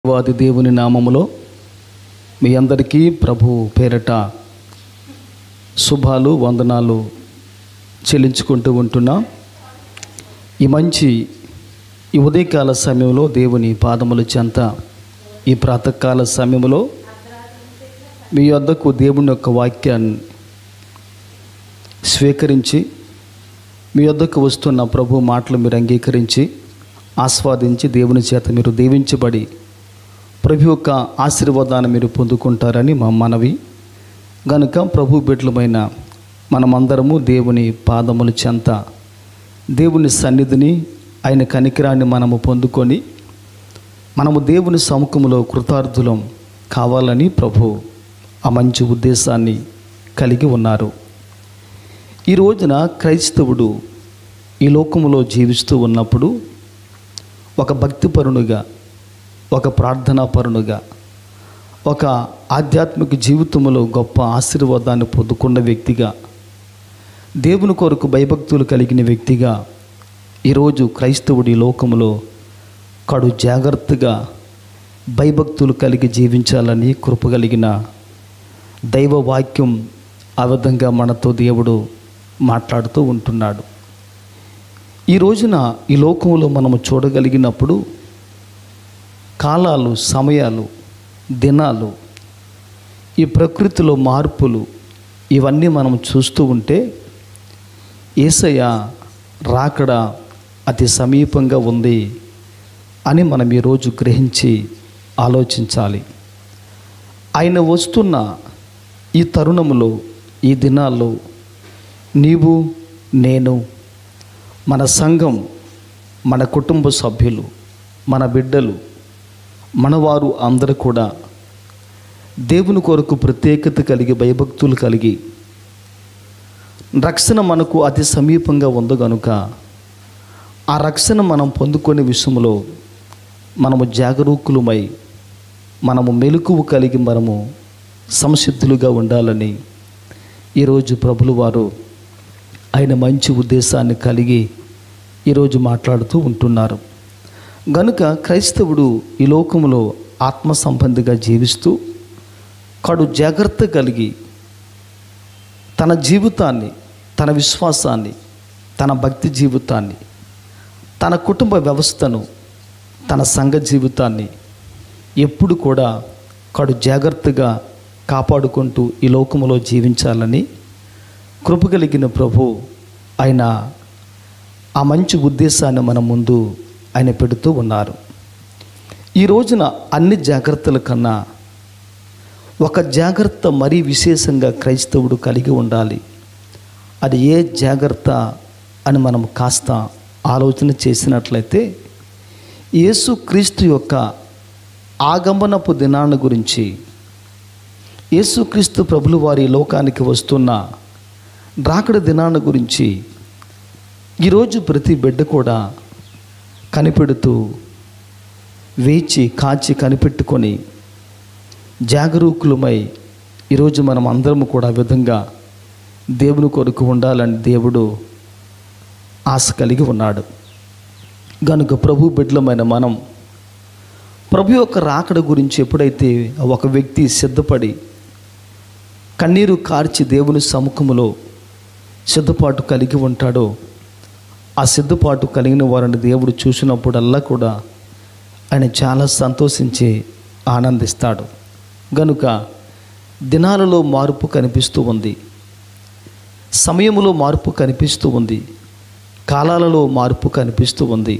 వాది దేవుని నామములో మీ అందరికీ ప్రభు పేరట శుభాలు వందనాలు చెల్లించుకుంటూ ఉంటున్నాం ఈ మంచి ఈ ఉదయకాల సమయంలో దేవుని పాదముల చెంత ఈ ప్రాతకాల సమయంలో మీ వద్దకు దేవుని యొక్క వాక్యాన్ని స్వీకరించి మీ వద్దకు వస్తున్న ప్రభు మాటలు మీరు అంగీకరించి ఆస్వాదించి దేవుని చేత మీరు దీవించబడి ప్రభు యొక్క ఆశీర్వాదాన్ని మీరు పొందుకుంటారని మా మనవి గనుక ప్రభు బిడ్డలమైన మనమందరము దేవుని పాదముల చెంత దేవుని సన్నిధిని ఆయన కనికరాన్ని మనము పొందుకొని మనము దేవుని సముఖంలో కృతార్థులం కావాలని ప్రభు ఆ మంచి ఉద్దేశాన్ని కలిగి ఉన్నారు ఈ రోజున క్రైస్తవుడు ఈ లోకములో జీవిస్తూ ఉన్నప్పుడు ఒక భక్తిపరునుగా ఒక ప్రార్థనాపరునుగా ఒక ఆధ్యాత్మిక జీవితంలో గొప్ప ఆశీర్వాదాన్ని పొందుకున్న వ్యక్తిగా దేవుని కొరకు భయభక్తులు కలిగిన వ్యక్తిగా ఈరోజు క్రైస్తవుడి లోకములో కడు జాగ్రత్తగా భయభక్తులు కలిగి జీవించాలని కృప కలిగిన దైవ వాక్యం ఆ విధంగా మనతో దేవుడు మాట్లాడుతూ ఉంటున్నాడు ఈ రోజున ఈ లోకంలో మనము చూడగలిగినప్పుడు కాలాలు సమయాలు దినాలు ఈ ప్రకృతిలో మార్పులు ఇవన్నీ మనం చూస్తూ ఉంటే ఏసయ్య రాకడ అతి సమీపంగా ఉంది అని మనం ఈరోజు గ్రహించి ఆలోచించాలి ఆయన వస్తున్న ఈ తరుణములో ఈ దినాల్లో నీవు నేను మన సంఘం మన కుటుంబ సభ్యులు మన బిడ్డలు మనవారు అందరూ కూడా దేవుని కొరకు ప్రత్యేకత కలిగి భయభక్తులు కలిగి రక్షణ మనకు అతి సమీపంగా ఉంది కనుక ఆ రక్షణ మనం పొందుకునే విషయంలో మనము జాగరూకులమై మనము మెలకువ కలిగి మనము సంసిద్ధులుగా ఉండాలని ఈరోజు ప్రభులు వారు ఆయన మంచి ఉద్దేశాన్ని కలిగి ఈరోజు మాట్లాడుతూ ఉంటున్నారు గనుక క్రైస్తవుడు ఈ లోకంలో ఆత్మ సంబంధిగా జీవిస్తూ కడు జాగ్రత్త కలిగి తన జీవితాన్ని తన విశ్వాసాన్ని తన భక్తి జీవితాన్ని తన కుటుంబ వ్యవస్థను తన సంఘ జీవితాన్ని ఎప్పుడు కూడా కడు జాగ్రత్తగా కాపాడుకుంటూ ఈ లోకములో జీవించాలని కృప కలిగిన ప్రభు ఆయన ఆ మంచి ఉద్దేశాన్ని మన ముందు ఆయన పెడుతూ ఉన్నారు ఈ రోజున అన్ని జాగ్రత్తల కన్నా ఒక జాగ్రత్త మరీ విశేషంగా క్రైస్తవుడు కలిగి ఉండాలి అది ఏ జాగ్రత్త అని మనం కాస్త ఆలోచన చేసినట్లయితే యేసుక్రీస్తు యొక్క ఆగమనపు దినాన్ని గురించి యేసుక్రీస్తు ప్రభులు వారి లోకానికి వస్తున్న రాకడ దినాన్ని గురించి ఈరోజు ప్రతి బిడ్డ కూడా కనిపెడుతూ వేచి కాచి కనిపెట్టుకొని జాగరూకులమై ఈరోజు మనం అందరం కూడా ఆ విధంగా దేవుని కొరకు ఉండాలని దేవుడు ఆశ కలిగి ఉన్నాడు గనుక ప్రభు బిడ్డలమైన మనం ప్రభు యొక్క రాకడ గురించి ఎప్పుడైతే ఒక వ్యక్తి సిద్ధపడి కన్నీరు కార్చి దేవుని సముఖములో సిద్ధపాటు కలిగి ఉంటాడో ఆ సిద్ధపాటు కలిగిన వారిని దేవుడు చూసినప్పుడల్లా కూడా ఆయన చాలా సంతోషించి ఆనందిస్తాడు గనుక దినాలలో మార్పు కనిపిస్తూ ఉంది సమయములో మార్పు కనిపిస్తూ ఉంది కాలాలలో మార్పు కనిపిస్తూ ఉంది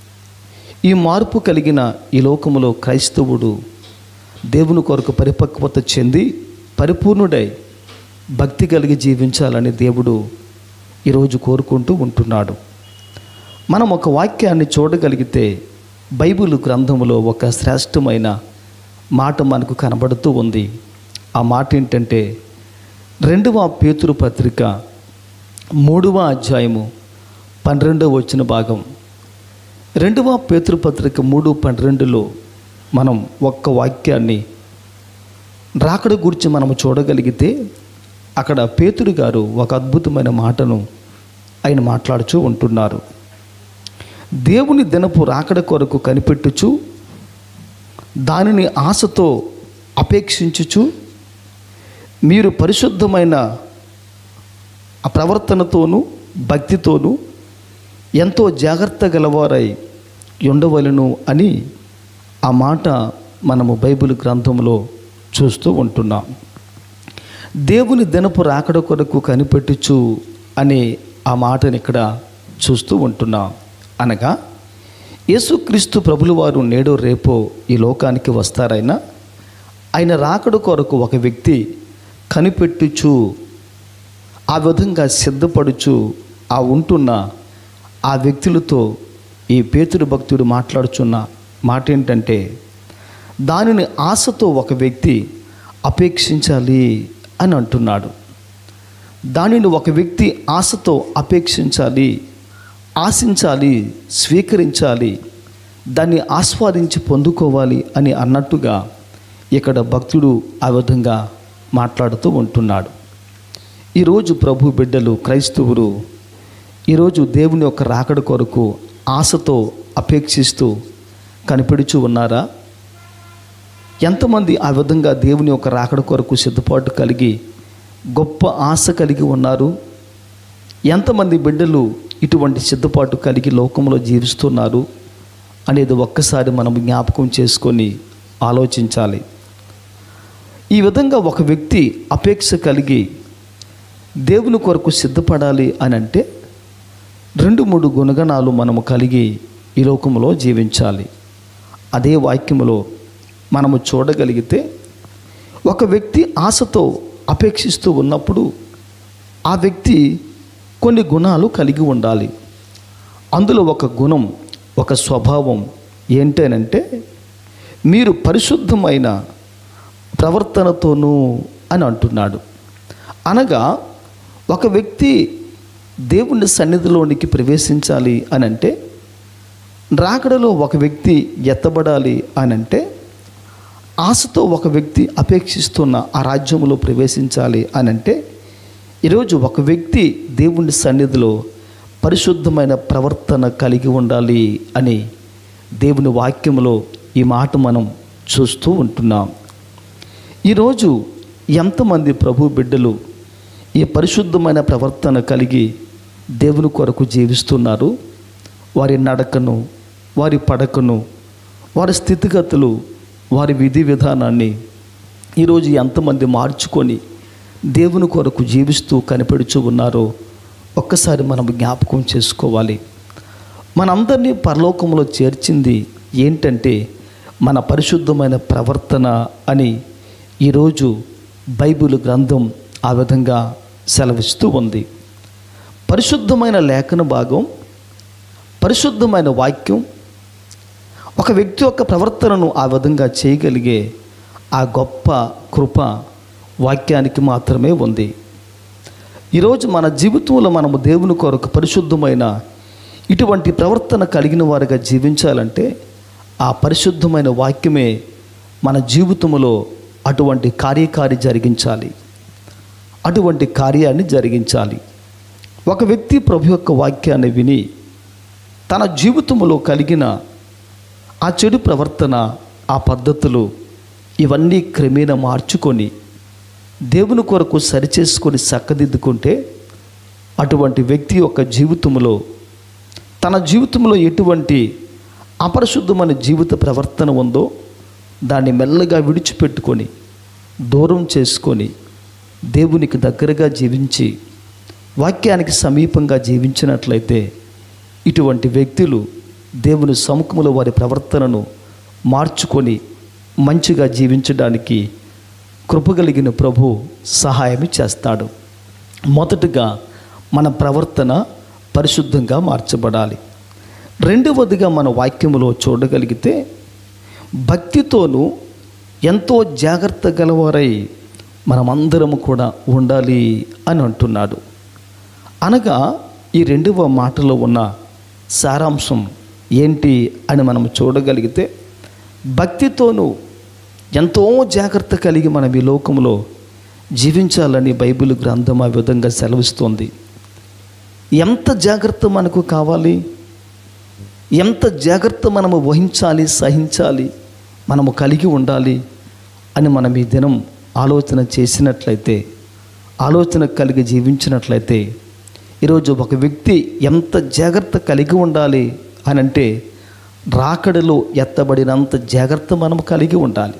ఈ మార్పు కలిగిన ఈ లోకములో క్రైస్తవుడు దేవుని కొరకు పరిపక్వత చెంది పరిపూర్ణుడై భక్తి కలిగి జీవించాలని దేవుడు ఈరోజు కోరుకుంటూ ఉంటున్నాడు మనం ఒక వాక్యాన్ని చూడగలిగితే బైబిల్ గ్రంథములో ఒక శ్రేష్టమైన మాట మనకు కనబడుతూ ఉంది ఆ మాట ఏంటంటే రెండవ పేతురు పత్రిక మూడవ అధ్యాయము పన్నెండవ వచ్చిన భాగం రెండవ పేతురు పత్రిక మూడు పన్నెండులో మనం ఒక్క వాక్యాన్ని రాకడ గురించి మనము చూడగలిగితే అక్కడ పేతురు గారు ఒక అద్భుతమైన మాటను ఆయన మాట్లాడుతూ ఉంటున్నారు దేవుని దినపు రాకడ కొరకు కనిపెట్టుచు దానిని ఆశతో అపేక్షించుచు మీరు పరిశుద్ధమైన ఆ ప్రవర్తనతోనూ భక్తితోనూ ఎంతో జాగ్రత్త గలవారై ఉండవలను అని ఆ మాట మనము బైబిల్ గ్రంథంలో చూస్తూ ఉంటున్నాం దేవుని దినపు రాకడ కొరకు కనిపెట్టుచు అనే ఆ మాటని ఇక్కడ చూస్తూ ఉంటున్నాం అనగా యేసుక్రీస్తు ప్రభులు వారు నేడో రేపో ఈ లోకానికి వస్తారైనా ఆయన రాకడ కొరకు ఒక వ్యక్తి కనిపెట్టుచు ఆ విధంగా సిద్ధపడుచు ఆ ఉంటున్న ఆ వ్యక్తులతో ఈ పేతుడు భక్తుడు మాట్లాడుచున్న మాట ఏంటంటే దానిని ఆశతో ఒక వ్యక్తి అపేక్షించాలి అని అంటున్నాడు దానిని ఒక వ్యక్తి ఆశతో అపేక్షించాలి ఆశించాలి స్వీకరించాలి దాన్ని ఆస్వాదించి పొందుకోవాలి అని అన్నట్టుగా ఇక్కడ భక్తుడు ఆ విధంగా మాట్లాడుతూ ఉంటున్నాడు ఈరోజు ప్రభు బిడ్డలు క్రైస్తవులు ఈరోజు దేవుని యొక్క రాకడ కొరకు ఆశతో అపేక్షిస్తూ కనిపెడుచు ఉన్నారా ఎంతమంది ఆ విధంగా దేవుని యొక్క రాకడ కొరకు సిద్ధపాటు కలిగి గొప్ప ఆశ కలిగి ఉన్నారు ఎంతమంది బిడ్డలు ఇటువంటి సిద్ధపాటు కలిగి లోకంలో జీవిస్తున్నారు అనేది ఒక్కసారి మనం జ్ఞాపకం చేసుకొని ఆలోచించాలి ఈ విధంగా ఒక వ్యక్తి అపేక్ష కలిగి దేవుని కొరకు సిద్ధపడాలి అని అంటే రెండు మూడు గుణగణాలు మనము కలిగి ఈ లోకంలో జీవించాలి అదే వాక్యములో మనము చూడగలిగితే ఒక వ్యక్తి ఆశతో అపేక్షిస్తూ ఉన్నప్పుడు ఆ వ్యక్తి కొన్ని గుణాలు కలిగి ఉండాలి అందులో ఒక గుణం ఒక స్వభావం ఏంటనంటే మీరు పరిశుద్ధమైన ప్రవర్తనతోనూ అని అంటున్నాడు అనగా ఒక వ్యక్తి దేవుని సన్నిధిలోనికి ప్రవేశించాలి అని అంటే రాకడలో ఒక వ్యక్తి ఎత్తబడాలి అని అంటే ఆశతో ఒక వ్యక్తి అపేక్షిస్తున్న ఆ రాజ్యంలో ప్రవేశించాలి అని అంటే ఈరోజు ఒక వ్యక్తి దేవుని సన్నిధిలో పరిశుద్ధమైన ప్రవర్తన కలిగి ఉండాలి అని దేవుని వాక్యంలో ఈ మాట మనం చూస్తూ ఉంటున్నాం ఈరోజు ఎంతమంది ప్రభు బిడ్డలు ఈ పరిశుద్ధమైన ప్రవర్తన కలిగి దేవుని కొరకు జీవిస్తున్నారు వారి నడకను వారి పడకను వారి స్థితిగతులు వారి విధి విధానాన్ని ఈరోజు ఎంతమంది మార్చుకొని దేవుని కొరకు జీవిస్తూ కనిపెడుచు ఉన్నారో ఒక్కసారి మనం జ్ఞాపకం చేసుకోవాలి మనందరినీ పరలోకంలో చేర్చింది ఏంటంటే మన పరిశుద్ధమైన ప్రవర్తన అని ఈరోజు బైబిల్ గ్రంథం ఆ విధంగా సెలవిస్తూ ఉంది పరిశుద్ధమైన లేఖన భాగం పరిశుద్ధమైన వాక్యం ఒక వ్యక్తి యొక్క ప్రవర్తనను ఆ విధంగా చేయగలిగే ఆ గొప్ప కృప వాక్యానికి మాత్రమే ఉంది ఈరోజు మన జీవితంలో మనము దేవుని కొరకు పరిశుద్ధమైన ఇటువంటి ప్రవర్తన కలిగిన వారిగా జీవించాలంటే ఆ పరిశుద్ధమైన వాక్యమే మన జీవితంలో అటువంటి కార్యకారి జరిగించాలి అటువంటి కార్యాన్ని జరిగించాలి ఒక వ్యక్తి ప్రభు యొక్క వాక్యాన్ని విని తన జీవితంలో కలిగిన ఆ చెడు ప్రవర్తన ఆ పద్ధతులు ఇవన్నీ క్రమేణా మార్చుకొని దేవుని కొరకు సరిచేసుకొని చక్కదిద్దుకుంటే అటువంటి వ్యక్తి యొక్క జీవితంలో తన జీవితంలో ఎటువంటి అపరిశుద్ధమైన జీవిత ప్రవర్తన ఉందో దాన్ని మెల్లగా విడిచిపెట్టుకొని దూరం చేసుకొని దేవునికి దగ్గరగా జీవించి వాక్యానికి సమీపంగా జీవించినట్లయితే ఇటువంటి వ్యక్తులు దేవుని సముఖంలో వారి ప్రవర్తనను మార్చుకొని మంచిగా జీవించడానికి కృపగలిగిన ప్రభు సహాయం చేస్తాడు మొదటగా మన ప్రవర్తన పరిశుద్ధంగా మార్చబడాలి రెండవదిగా మన వాక్యములో చూడగలిగితే భక్తితోనూ ఎంతో జాగ్రత్త గలవారై మనమందరము కూడా ఉండాలి అని అంటున్నాడు అనగా ఈ రెండవ మాటలో ఉన్న సారాంశం ఏంటి అని మనం చూడగలిగితే భక్తితోనూ ఎంతో జాగ్రత్త కలిగి మనం ఈ లోకంలో జీవించాలని బైబిల్ గ్రంథం ఆ విధంగా సెలవిస్తోంది ఎంత జాగ్రత్త మనకు కావాలి ఎంత జాగ్రత్త మనము వహించాలి సహించాలి మనము కలిగి ఉండాలి అని మనం ఈ దినం ఆలోచన చేసినట్లయితే ఆలోచన కలిగి జీవించినట్లయితే ఈరోజు ఒక వ్యక్తి ఎంత జాగ్రత్త కలిగి ఉండాలి అని అంటే రాకడలో ఎత్తబడినంత జాగ్రత్త మనము కలిగి ఉండాలి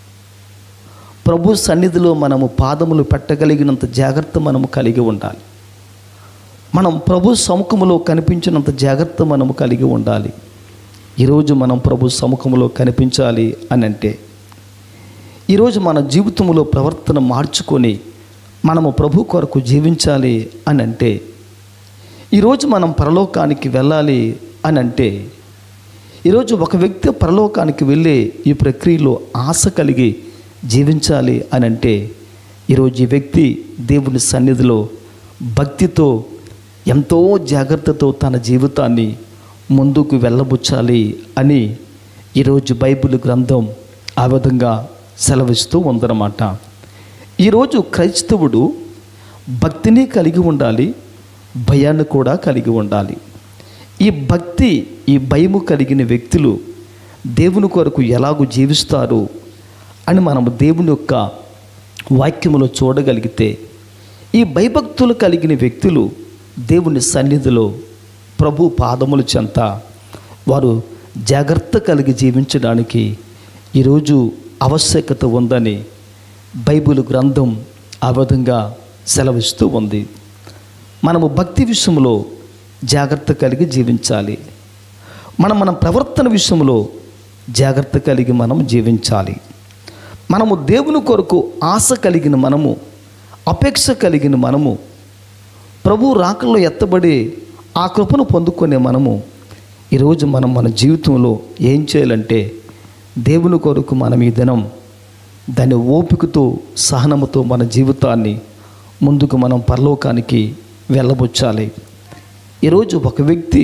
ప్రభు సన్నిధిలో మనము పాదములు పెట్టగలిగినంత జాగ్రత్త మనము కలిగి ఉండాలి మనం ప్రభు సముఖములో కనిపించినంత జాగ్రత్త మనము కలిగి ఉండాలి ఈరోజు మనం ప్రభు సముఖంలో కనిపించాలి అని అంటే ఈరోజు మన జీవితంలో ప్రవర్తన మార్చుకొని మనము ప్రభు కొరకు జీవించాలి అని అంటే ఈరోజు మనం పరలోకానికి వెళ్ళాలి అని అంటే ఈరోజు ఒక వ్యక్తి పరలోకానికి వెళ్ళే ఈ ప్రక్రియలో ఆశ కలిగి జీవించాలి అని అంటే ఈరోజు ఈ వ్యక్తి దేవుని సన్నిధిలో భక్తితో ఎంతో జాగ్రత్తతో తన జీవితాన్ని ముందుకు వెళ్ళబుచ్చాలి అని ఈరోజు బైబిల్ గ్రంథం ఆ విధంగా సెలవిస్తూ ఉందన్నమాట ఈరోజు క్రైస్తవుడు భక్తిని కలిగి ఉండాలి భయాన్ని కూడా కలిగి ఉండాలి ఈ భక్తి ఈ భయము కలిగిన వ్యక్తులు దేవుని కొరకు ఎలాగూ జీవిస్తారు అని మనము దేవుని యొక్క వాక్యములో చూడగలిగితే ఈ భయభక్తులు కలిగిన వ్యక్తులు దేవుని సన్నిధిలో ప్రభు పాదముల చెంత వారు జాగ్రత్త కలిగి జీవించడానికి ఈరోజు ఆవశ్యకత ఉందని బైబిల్ గ్రంథం ఆ విధంగా సెలవిస్తూ ఉంది మనము భక్తి విషయంలో జాగ్రత్త కలిగి జీవించాలి మనం మన ప్రవర్తన విషయంలో జాగ్రత్త కలిగి మనం జీవించాలి మనము దేవుని కొరకు ఆశ కలిగిన మనము అపేక్ష కలిగిన మనము ప్రభు రాకల్లో ఎత్తబడి ఆ కృపను పొందుకునే మనము ఈరోజు మనం మన జీవితంలో ఏం చేయాలంటే దేవుని కొరకు మనం ఈ దినం దాని ఓపికతో సహనముతో మన జీవితాన్ని ముందుకు మనం పరలోకానికి వెళ్ళబుచ్చాలి ఈరోజు ఒక వ్యక్తి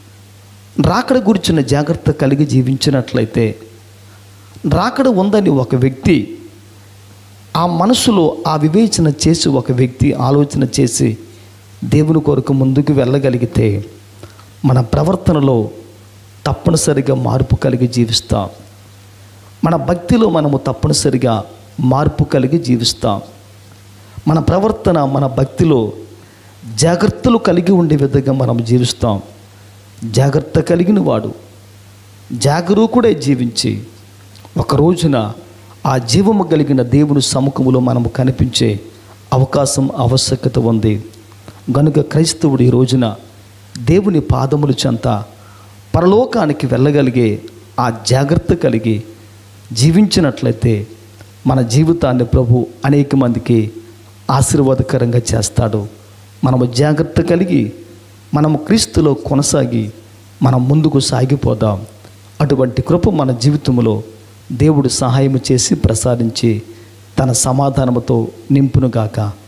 రాకడ గురించిన జాగ్రత్త కలిగి జీవించినట్లయితే రాకడ ఉందని ఒక వ్యక్తి ఆ మనసులో ఆ వివేచన చేసి ఒక వ్యక్తి ఆలోచన చేసి దేవుని కొరకు ముందుకు వెళ్ళగలిగితే మన ప్రవర్తనలో తప్పనిసరిగా మార్పు కలిగి జీవిస్తాం మన భక్తిలో మనము తప్పనిసరిగా మార్పు కలిగి జీవిస్తాం మన ప్రవర్తన మన భక్తిలో జాగ్రత్తలు కలిగి ఉండే విధంగా మనం జీవిస్తాం జాగ్రత్త కలిగిన వాడు జాగరూకుడే జీవించి ఒక రోజున ఆ జీవము కలిగిన దేవుని సముఖములో మనము కనిపించే అవకాశం ఆవశ్యకత ఉంది గనుక క్రైస్తవుడు ఈ రోజున దేవుని పాదములు చెంత పరలోకానికి వెళ్ళగలిగే ఆ జాగ్రత్త కలిగి జీవించినట్లయితే మన జీవితాన్ని ప్రభు అనేక మందికి ఆశీర్వాదకరంగా చేస్తాడు మనము జాగ్రత్త కలిగి మనము క్రీస్తులో కొనసాగి మనం ముందుకు సాగిపోదాం అటువంటి కృప మన జీవితంలో దేవుడు సహాయం చేసి ప్రసాదించి తన సమాధానముతో నింపునుగాక